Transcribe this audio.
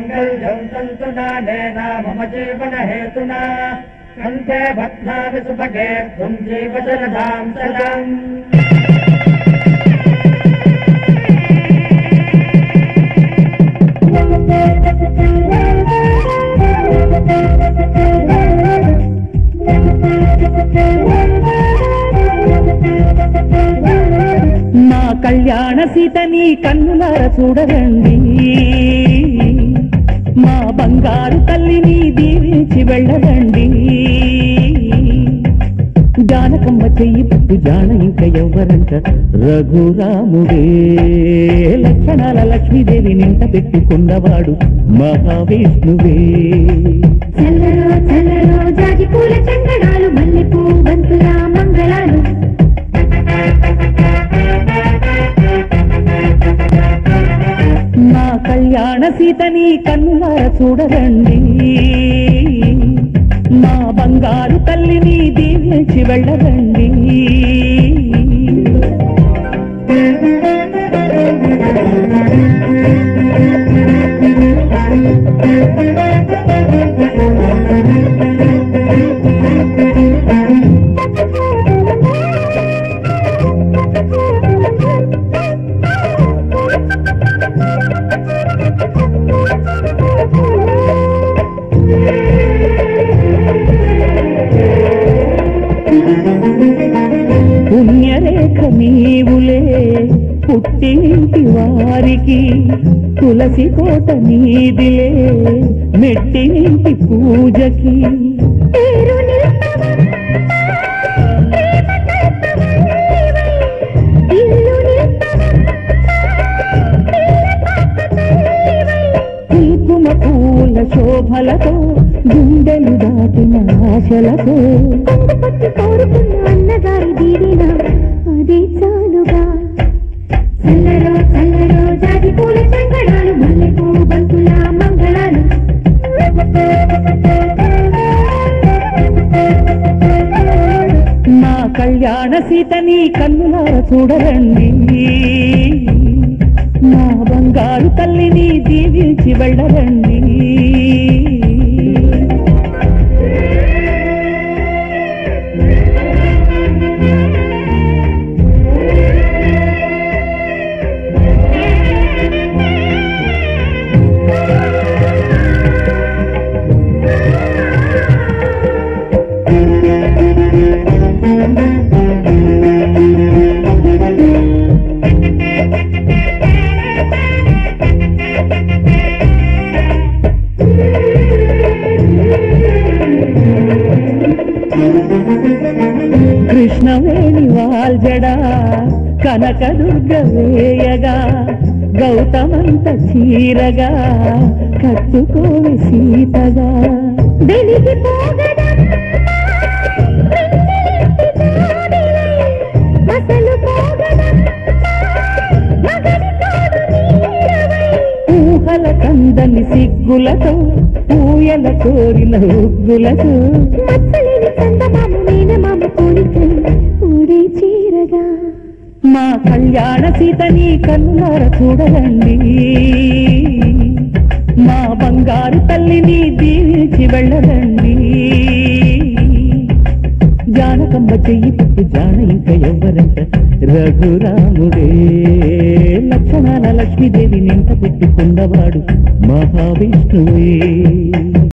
మాంగళ్యం తంతు నానేన మమ జీవన హేతునా కంఠే భద్నామి సుభగే త్వం జీవశరదాం సదాం మా కళ్యాణ సీతని కన్నులార చూడరండి మా బంగారు తల్లిని దీవించి వెళ్ళరండి జానకమ్మ చెయ్యి పుట్టు జాన ఇంక ఎవ్వరంట రఘురాముడే లక్షణాల లక్ష్మీదేవి నింట పెట్టుకున్నవాడు మహావిష్ణువే చల్లరో చల్లరో జాజి పూల చందనాలు మల్లెపూ బంతుల మంగళాలు నా కళ్యాణ సీతని కన్నులార చూడరండి మా బంగారు తల్లిని దీవించి వెళ్ళరండి పుణ్యరేఖ నీవులే పుట్టింటి వారికి తులసి కోట నీదిలే మెట్టినింటి పూజకి పేరు నిల్పవమ్మా, ప్రేమ కల్పవల్లివై, ఇల్లు నిల్పవమ్మా, కుంకుమ పూల శోభలతో గుండెలు దాటిన ఆశలతో కొంగు పట్టి కోరుకున్న అన్నగారి దీవెన అదే చాలుగా చల్లరో చల్లరో జాజి పూల చంగడాలు మల్లెపూ బంతుల మంగళాలు నా కళ్యాణ సీతని కన్నులార చూడరండి నా బంగారు తల్లిని దీవించి వెళ్ళరండి కృష్ణవేణి వాల్జడా కనకదుర్గ వేయగా గౌతమంత చీరగా కట్టుకోవి సీతగా వెలిగి పోగదమ్మా, మసలు పోగదమ్మా, మగని తోడు నీరవై. ఊహల కందని సిగ్గులతో ఊయల కోరిన ఉగ్గులతో మచ్చలేని చందమామ మేనమామ కోరికై ఊడే చీరగా మా కళ్యాణ సీతని కన్నులార చూడరండి మా బంగారు తల్లిని దీవించి వెళ్ళరండి జానకమ్మ చెయ్యి పుట్టు జాన ఇంక ఎవ్వరంట రఘురాముడే లక్షణాల లక్ష్మీదేవి నింట పెట్టుకున్నవాడు మహావిష్ణువే